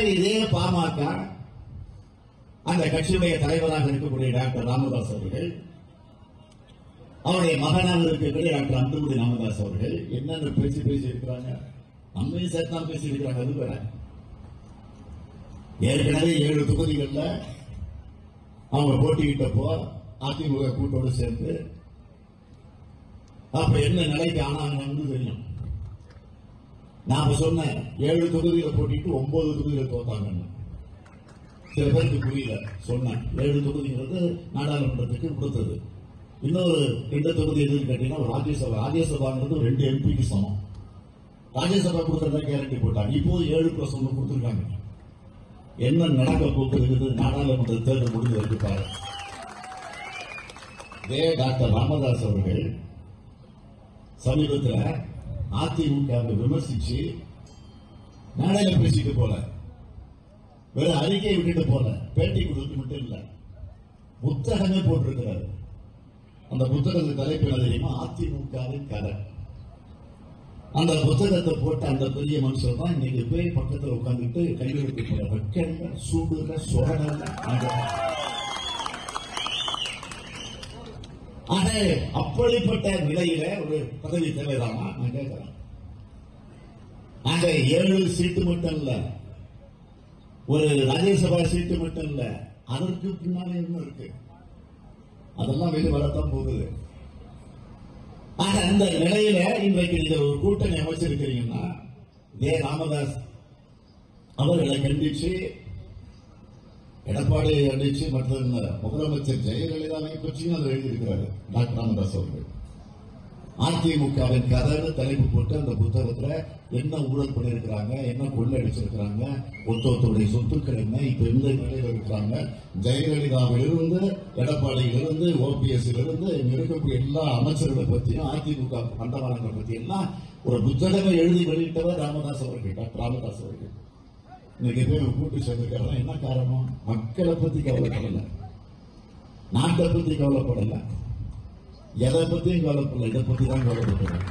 இதே பாமக அந்த கட்சியுடைய தலைவராக இருக்கக்கூடிய டாக்டர் ராமதாஸ் அவர்கள் அவருடைய மகனாக இருக்கக்கூடிய டாக்டர் அன்புமணி ராமதாஸ் அவர்கள் என்னென்ன பேசி பேசி இருக்கிறாங்க நம்மையும் சேர்த்தான் பேசி இருக்கிறாங்க அது வேற ஏற்கனவே ஏழு தொகுதிகள்ல அவங்க போட்டியிட்டப்போ அதிமுக கூட்டோடு சேர்ந்து அப்ப என்ன நிலைக்கு ஆனாங்கன்னு தெரியும் நாம சொன்னேன் ஏழு தொகுதியில போட்டிட்டு ஒன்பது தொகுதியில தோத்தாங்கன்னு சில பேருக்கு புரியல சொன்னேன் ஏழு தொகுதிங்கிறது நாடாளுமன்றத்துக்கு கொடுத்தது இன்னொரு ரெண்டு தொகுதி எதுன்னு கேட்டீங்கன்னா ராஜ்யசபா ராஜ்யசபாங்கிறது ஒரு ரெண்டு எம்பிக்கு சமம் ராஜ்யசபா கொடுக்கறதா கேரண்டி போட்டாங்க இப்போ ஏழு பிளஸ் ஒன்று கொடுத்துருக்காங்க என்ன நடக்க போக்குறது நாடாளுமன்ற தேர்தல் முடிஞ்சு இருக்கு பாரு இதே டாக்டர் ராமதாஸ் அவர்கள் சமீபத்தில் அதிமுக விமர்சிச்சு மேடையில பேசிட்டு போல வெறும் அறிக்கையை விட்டுட்டு போல பேட்டி கொடுத்து மட்டும் இல்ல புத்தகமே போட்டிருக்கிறாரு அந்த புத்தகத்துக்கு தலைப்பு என்ன தெரியுமா அதிமுகவின் கதை அந்த புத்தகத்தை போட்ட அந்த பெரிய மனுஷர் தான் இன்னைக்கு போய் பக்கத்துல உட்கார்ந்துட்டு கையெழுத்து போற வெக்கல்ல சூடுல சொரடல்ல அந்த ஆக அப்படிப்பட்ட நிலையில ஒரு பதவி தேவைதானா நான் கேட்கிறேன் ஆக ஏழு சீட்டு மட்டும் இல்ல ஒரு ராஜ்யசபா சீட்டு மட்டும் இல்ல அதற்கு பின்னாலே என்ன இருக்கு அதெல்லாம் வெளியே வரத்தான் போகுது ஆக அந்த நிலையில இன்றைக்கு நீங்க ஒரு கூட்டணி அமைச்சிருக்கிறீங்கன்னா இதே ராமதாஸ் அவர்களை கண்டிச்சு எடப்பாடியை கண்டிச்சு மற்ற முதலமைச்சர் ஜெயலலிதாவை பற்றியும் அதில் எழுதியிருக்கிறாரு டாக்டர் ராமதாஸ் அவர்கள் அதிமுகவின் கதைன்னு தலைப்பு போட்டு அந்த புத்தகத்துல என்ன ஊழல் பண்ணியிருக்கிறாங்க என்ன கொள்ளை அடிச்சிருக்கிறாங்க ஒத்தொத்தருடைய சொத்துக்கள் என்ன இப்ப எந்த நிலையில இருக்கிறாங்க ஜெயலலிதாவிலிருந்து எடப்பாடியிலிருந்து ஓபிஎஸ் இருந்து இங்க இருக்கக்கூடிய எல்லா அமைச்சர்களை பத்தியும் அதிமுக பண்டவாளங்களை பத்தி எல்லாம் ஒரு புத்தகமே எழுதி வெளியிட்டவர் ராமதாஸ் அவர்கள் டாக்டர் ராமதாஸ் அவர்கள் இன்னைக்கு பேர் கூட்டு சேர்ந்திருக்காங்க என்ன காரணம் மக்களை பத்தி கவலைப்படல நாட்டை பத்தி கவலைப்படல எதை பத்தியும் கவலைப்படல இதை பத்தி தான் கவலைப்பட்டது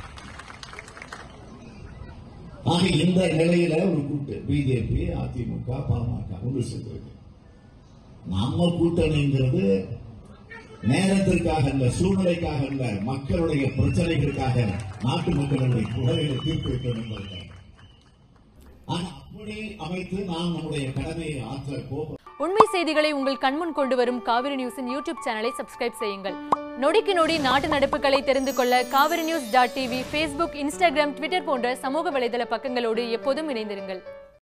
ஆக இந்த நிலையில ஒரு கூட்டு பிஜேபி அதிமுக பாமக ஒன்று சேர்ந்திருக்கு நம்ம கூட்டணிங்கிறது நேரத்திற்காக அல்ல சூழ்நிலைக்காக அல்ல மக்களுடைய பிரச்சனைகளுக்காக நாட்டு மக்களுடைய குறைகளை தீர்த்து வைக்க வேண்டும் ஆனா அப்படி அமைத்து நாம் நம்முடைய கடமையை ஆற்ற போக உண்மை செய்திகளை உங்கள் கண்முன் கொண்டு வரும் காவிரி நியூஸின் யூடியூப் சேனலை சப்ஸ்கிரைப் செய்யுங்கள் நொடிக்கு நொடி நாட்டு நடப்புகளை தெரிந்து கொள்ள Kaveri news dot TV Facebook Instagram Twitter போன்ற சமூக வலைதள பக்கங்களோடு எப்போதும் இணைந்திருங்கள்